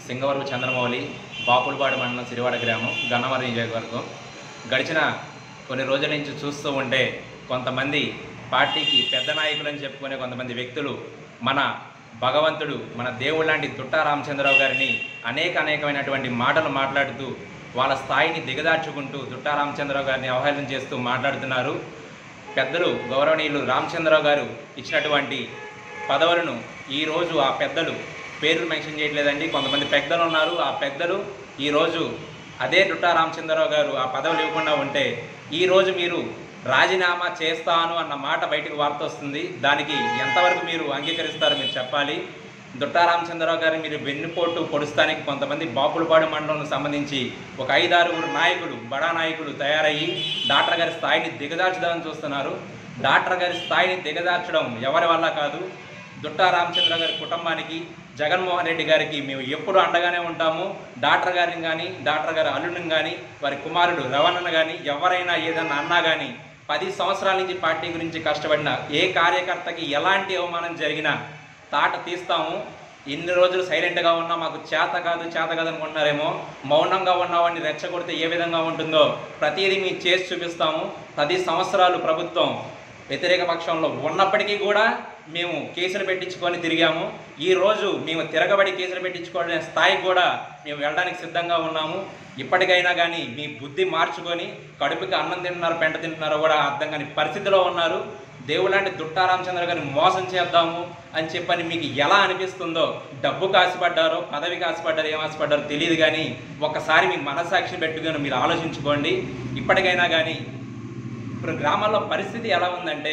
సింగవరపు చంద్రమౌళి బాపులపాడు మండలం సిరివాడ గ్రామం గన్నవరం నియోజకవర్గం గడిచిన కొన్ని రోజుల నుంచి చూస్తూ ఉంటే కొంతమంది పార్టీకి పెద్ద నాయకులని చెప్పుకునే కొంతమంది వ్యక్తులు మన భగవంతుడు మన దేవుడు లాంటి తుట్టా రామచంద్రరావు గారిని అనేక అనేకమైనటువంటి మాటలు మాట్లాడుతూ వాళ్ళ స్థాయిని దిగదార్చుకుంటూ తుట్టా రామచంద్రరావు గారిని అవహేళన చేస్తూ మాట్లాడుతున్నారు పెద్దలు గౌరవనీయులు రామచంద్రరావు గారు ఇచ్చినటువంటి పదవులను ఈరోజు ఆ పెద్దలు పేర్లు మెన్షన్ చేయట్లేదండి కొంతమంది పెద్దలు ఉన్నారు ఆ పెద్దలు ఈరోజు అదే డుట్టా రామచంద్రరావు గారు ఆ పదవులు ఇవ్వకుండా ఉంటే ఈరోజు మీరు రాజీనామా చేస్తాను అన్న మాట బయటకు వార్త వస్తుంది దానికి ఎంతవరకు మీరు అంగీకరిస్తారో మీరు చెప్పాలి దుట్టా రామచంద్రరావు గారిని మీరు వెన్నుపోటు పొడుస్తానికి కొంతమంది బాపులపాడు మండలం సంబంధించి ఒక ఐదారుగురు నాయకులు బడా నాయకులు తయారయ్యి డాక్టర్ గారి స్థాయిని దిగదార్చుదామని చూస్తున్నారు డాక్టర్ గారి స్థాయిని దిగదార్చడం ఎవరి వల్ల కాదు దుట్టా రామచంద్ర గారి కుటుంబానికి జగన్మోహన్ రెడ్డి గారికి మేము ఎప్పుడు అండగానే ఉంటాము డాక్టర్ గారిని కానీ డాక్టర్ గారి అల్లుడిని కానీ వారి కుమారుడు రవణను కానీ ఎవరైనా ఏదన్నా అన్నా కానీ పది సంవత్సరాల నుంచి పార్టీ గురించి కష్టపడిన ఏ కార్యకర్తకి ఎలాంటి అవమానం జరిగినా తాట తీస్తాము ఇన్ని రోజులు సైలెంట్గా ఉన్నా మాకు చేత కాదు చేత కాదు అనుకుంటున్నారేమో మౌనంగా ఉన్నవాడిని రెచ్చగొడితే ఏ విధంగా ఉంటుందో ప్రతిదీ మేము చేసి చూపిస్తాము పది సంవత్సరాలు ప్రభుత్వం వ్యతిరేక పక్షంలో ఉన్నప్పటికీ కూడా మేము కేసులు పెట్టించుకొని తిరిగాము ఈ రోజు మేము తిరగబడి కేసులు పెట్టించుకోవడం స్థాయికి కూడా మేము వెళ్ళడానికి సిద్ధంగా ఉన్నాము ఇప్పటికైనా కానీ మీ బుద్ధి మార్చుకొని కడుపుకి అన్నం తింటున్నారు పెంట తింటున్నారో కూడా అర్థం కాని పరిస్థితిలో ఉన్నారు దేవులాంటి దుట్టా రామచంద్ర గారిని మోసం చేద్దాము అని చెప్పని మీకు ఎలా అనిపిస్తుందో డబ్బు కాసిపడ్డారో పదవి కాసిపడ్డారో ఏం ఆశపడ్డారో తెలియదు కానీ ఒక్కసారి మీ మనసాక్షి పెట్టుకొని మీరు ఆలోచించుకోండి ఇప్పటికైనా కానీ ఇప్పుడు గ్రామాల్లో పరిస్థితి ఎలా ఉందంటే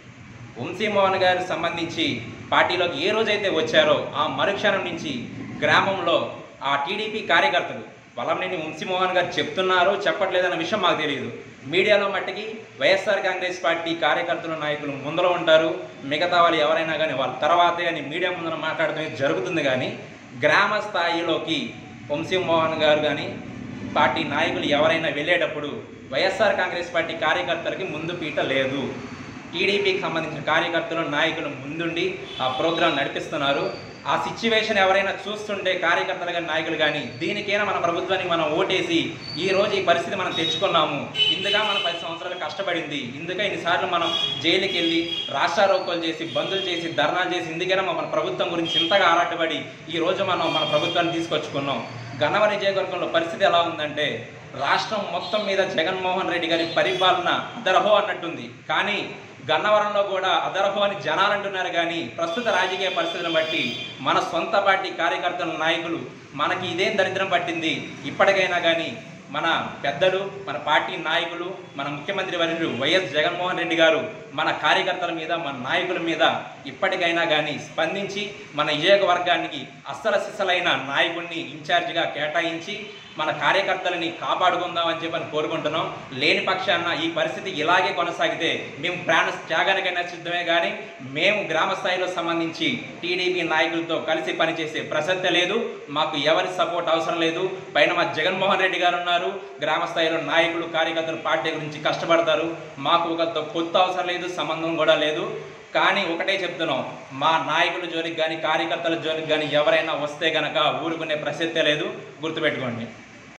వంశీమోహన్ గారికి సంబంధించి పార్టీలోకి ఏ రోజైతే వచ్చారో ఆ మరుక్షణం నుంచి గ్రామంలో ఆ టీడీపీ కార్యకర్తలు వలంనేని వంశీమోహన్ గారు చెప్తున్నారో చెప్పట్లేదన్న విషయం మాకు తెలియదు మీడియాలో మట్టికి వైఎస్ఆర్ కాంగ్రెస్ పార్టీ కార్యకర్తలు నాయకులు ముందర ఉంటారు మిగతా వాళ్ళు ఎవరైనా కానీ వాళ్ళ తర్వాతే అని మీడియా ముందర మాట్లాడటమే జరుగుతుంది కానీ గ్రామ స్థాయిలోకి వంశీమోహన్ గారు కానీ పార్టీ నాయకులు ఎవరైనా వెళ్ళేటప్పుడు వైఎస్ఆర్ కాంగ్రెస్ పార్టీ కార్యకర్తలకి ముందు పీట లేదు టీడీపీకి సంబంధించిన కార్యకర్తలు నాయకులు ముందుండి ఆ ప్రోగ్రాం నడిపిస్తున్నారు ఆ సిచ్యువేషన్ ఎవరైనా చూస్తుంటే కార్యకర్తలు కానీ నాయకులు కానీ దీనికైనా మన ప్రభుత్వానికి మనం ఓటేసి ఈ రోజు ఈ పరిస్థితి మనం తెచ్చుకున్నాము ఇందుగా మనం పది సంవత్సరాలు కష్టపడింది ఇందుకే ఇన్నిసార్లు మనం జైలుకి వెళ్ళి రాష్ట్రారోకోలు చేసి బంధులు చేసి ధర్నాలు చేసి ఇందుకైనా మన ప్రభుత్వం గురించి ఇంతగా ఆరాటపడి ఈ రోజు మనం మన ప్రభుత్వాన్ని తీసుకొచ్చుకున్నాం గన్నవరం నియోజకవర్గంలో పరిస్థితి ఎలా ఉందంటే రాష్ట్రం మొత్తం మీద జగన్మోహన్ రెడ్డి గారి పరిపాలన అదరహో అన్నట్టుంది కానీ గన్నవరంలో కూడా అదరహో అని జనాలు అంటున్నారు కానీ ప్రస్తుత రాజకీయ పరిస్థితులను బట్టి మన సొంత పార్టీ కార్యకర్తల నాయకులు మనకి ఇదేం దరిద్రం పట్టింది ఇప్పటికైనా కానీ మన పెద్దలు మన పార్టీ నాయకులు మన ముఖ్యమంత్రి వర్యులు వైఎస్ జగన్మోహన్ రెడ్డి గారు మన కార్యకర్తల మీద మన నాయకుల మీద ఇప్పటికైనా కానీ స్పందించి మన నియోజకవర్గానికి అస్సల సిస్సలైన నాయకుడిని ఇన్ఛార్జిగా కేటాయించి మన కార్యకర్తలని కాపాడుకుందామని చెప్పని కోరుకుంటున్నాం లేని పక్షాన ఈ పరిస్థితి ఇలాగే కొనసాగితే మేము ప్రాణ త్యాగానికైనా సిద్ధమే కానీ మేము గ్రామ స్థాయిలో సంబంధించి టీడీపీ నాయకులతో కలిసి పనిచేసే ప్రసక్తే లేదు మాకు ఎవరి సపోర్ట్ అవసరం లేదు పైన మా జగన్మోహన్ రెడ్డి గారు ఉన్నారు గ్రామ స్థాయిలో నాయకులు కార్యకర్తలు పార్టీ గురించి కష్టపడతారు మాకు ఒకరితో పొత్తు అవసరం లేదు సంబంధం కూడా లేదు కానీ ఒకటే చెప్తున్నాం మా నాయకుల జోలికి కానీ కార్యకర్తల జోలికి కానీ ఎవరైనా వస్తే గనక ఊరుకునే ప్రసక్తే లేదు గుర్తుపెట్టుకోండి